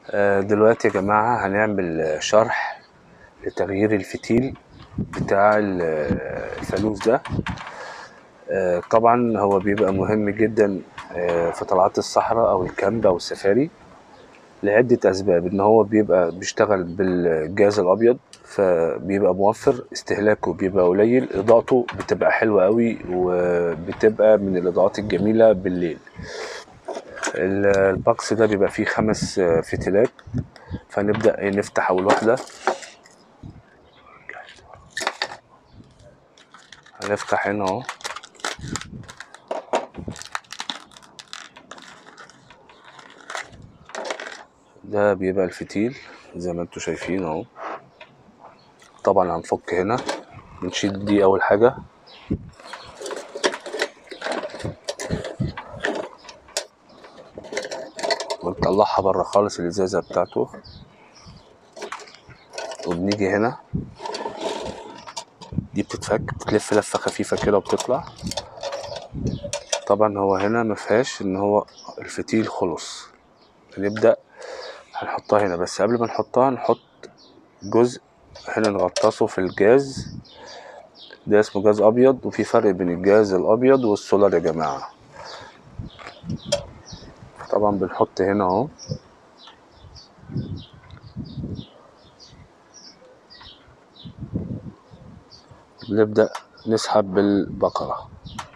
آه، دلوقتي يا جماعة هنعمل شرح لتغيير الفتيل بتاع ال- الفانوس ده آه، طبعا هو بيبقى مهم جدا آه، في طلعات الصحراء أو الكامب أو السفاري لعدة أسباب إن هو بيبقى بيشتغل بالجاز الأبيض فبيبقى موفر استهلاكه بيبقى قليل إضاءته بتبقى حلوة قوي وبتبقى من الإضاءات الجميلة بالليل ال- الباكس ده بيبقى فيه خمس آه، فتيلات فنبدأ إيه نفتح أول واحدة هنفتح هنا أهو ده بيبقى الفتيل زي ما انتوا شايفين اهو طبعا هنفك هنا بنشيل دي أول حاجة ونطلعها بره خالص الإزازة بتاعته وبنيجي هنا دي بتتفك بتلف لفة خفيفة كده وبتطلع طبعا هو هنا مفيهاش ان هو الفتيل خلص هنبدأ هنحطها هنا بس قبل ما نحطها نحط جزء هنا نغطسه في الجاز ده اسمه جاز ابيض وفي فرق بين الجاز الابيض والسولار يا جماعة طبعا بنحط هنا اهو نبدأ نسحب بالبقرة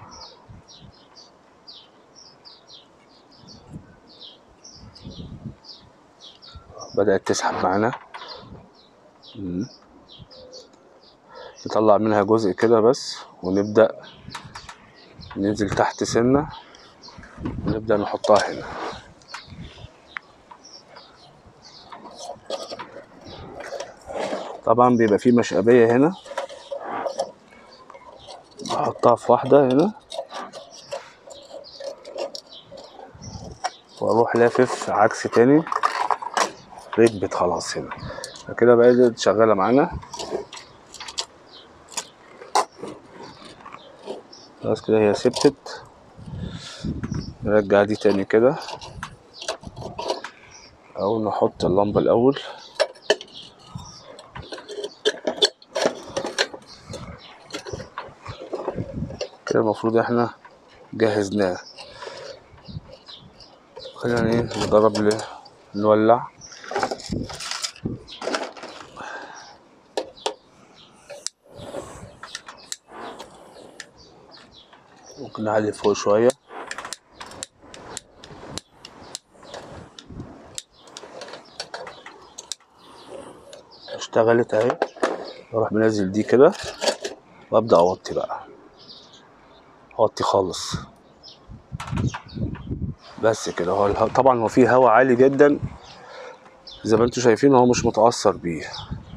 بدأت تسحب معانا مم. نطلع منها جزء كده بس ونبدأ ننزل تحت سنة ونبدأ نحطها هنا طبعا بيبقى في مشقبية هنا بحطها في واحدة هنا واروح لافف عكس تاني ركبت خلاص هنا كده بقت شغالة معانا خلاص كده هي ثبتت نرجع دي تاني كده او نحط اللمبة الاول كده المفروض احنا جهزناه خلينا ايه نجرب ل- نولع ممكن نعلي فوق شوية اشتغلت اهي اروح منزل دي كده وابدا اوطي بقى اوطي خالص بس كده هو الهوا- طبعا هو فيه هوا عالي جدا زي ما انتوا شايفين هو مش متأثر بيه